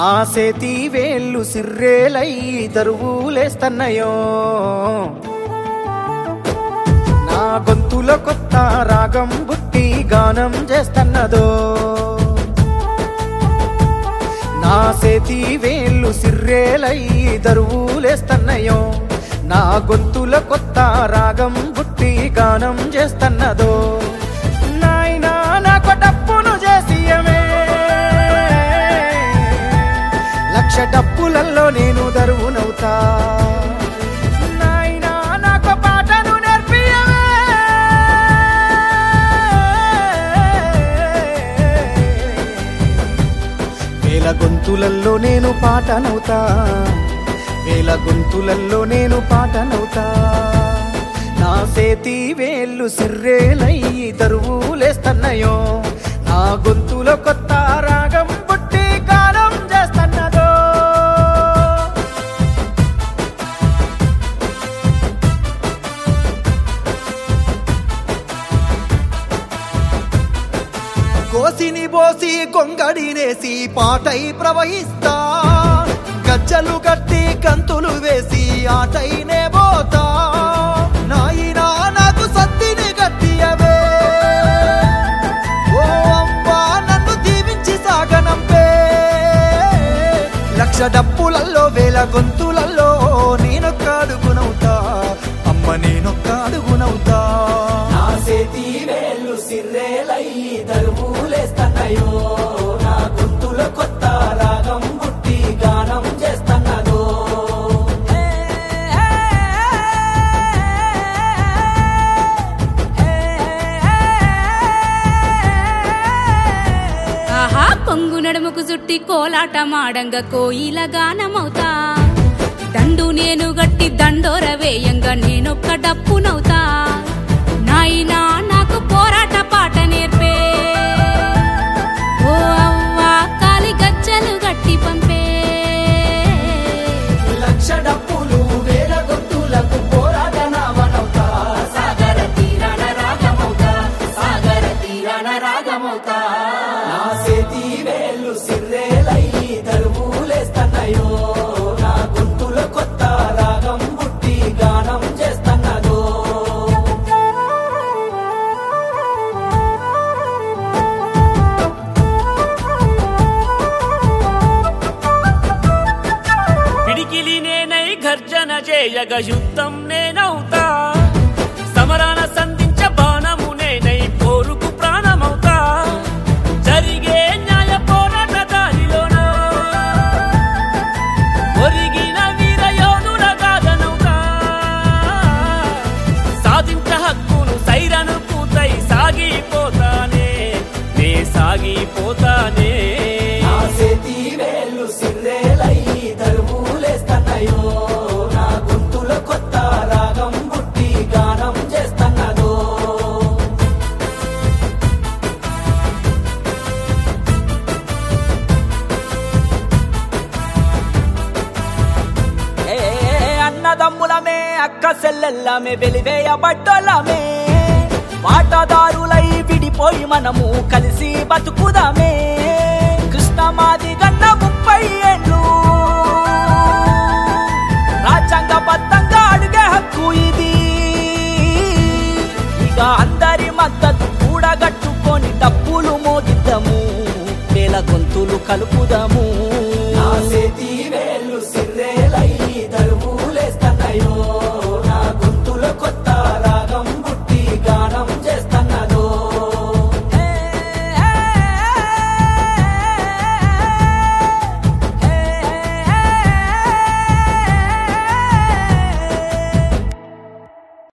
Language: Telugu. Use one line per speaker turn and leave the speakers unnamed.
నా సేతి వేళ్ళు సిర్రేలై దరువులేస్తన్నయో నా గొంతుల కొత్త రాగం బుట్టి గానం చేస్తన్నదో నా సేతి వేళ్ళు సిర్రేలై దరువులేస్తన్నయో నా గొంతుల కొత్త రాగం బుట్టి గానం చేస్తన్నదో నాయనా నాకు డప్పును చేసియమే లక్ష డప్పులల్లో నేను దరువునవుతా నాయనా నాకు పాటను నేర్పియవే వేల గొంతులల్లో నేను పాటనవుతా వేల గొంతులల్లో నేను పాటనవుతా నా సేతి వేళ్ళు సిర్రేలై దరువులేస్తన్నయో నా గొంతులో కొత్త రాగం పుట్టి గానం చేస్తన్నదో
కోసిని బోసి గొంగడినేసి పాటై ప్రవహిస్తా గజ్జలు కట్టి కంతులు వేసి ఆటైనే పోతా నాయినా నాకు సత్తిని గట్టియవే ఓ అమ్మా నన్ను దీవించి సాగనంపే లక్ష డప్పులల్లో వేల గొంతులల్లో నేనొక్క అడుగునవుతా అమ్మ నేనొక్క అడుగునవుతా
నా సేతి వేళ్ళు సిర్రేలై దరువులేస్తన్నయో నా గొంతులో కొత్త రాగం పుట్టి గానం చేస్తన్నదో
ఆహా పొంగు నడుముకు చుట్టి కోలాట మాడంగా కోయిల గానమవుతా దండు నేను గట్టి దండోర వేయంగా నేనొక్క డప్పునవుతా నాయనా నాకు పోరాట పాట నేర్పే ఓ అవ్వా కాలి గజ్జలు గట్టి పంపే
లక్ష డప్పులు వేల గొంతులకు పోరాట నావనవుతా సాగర తీరాన రాగమవుతా సాగర తీరాన రాగమవుతా నా సేతి వేళ్ళు సిర్రేలై దరువులేస్తన్నయో నా గొంతులో కొత్త రాగం పుట్టి గానం చేస్తన్నదో
పిడికిలి నేనై గర్జన చేయగ యుద్ధం నేనవుతా సమరాన సంధించ బాణము నేనై పోరుకు ప్రాణమవుతా జరిగే న్యాయ పోరాట దారిలోన ఒరిగిన వీరయోధుల గాథనవుతా సాధించ హక్కును సైరను పూతై సాగిపోతానే నే సాగిపోతానే
నా సేతి వేళ్ళు సిర్రేలై దరువులేస్తన్నయో నా గొంతులో కొత్త రాగం పుట్టి గానం చేస్తన్నదో
ఏ అన్నదమ్ములమే అక్క సెల్లెల్లమే వెలివేయబడ్డోళ్ళమే వాటాదారులై విడిపోయి మనము కలిసి బతుకుదామే కృష్ణమాది గన్న ముప్పై ఏళ్ళు రాజ్యాంగబద్ధంగా అడిగే హక్కు ఇది ఇక అందరి మద్దతు కూడగట్టుకొని డబ్బులు మోగిద్దాము వేల గొంతులు కలుపుదాము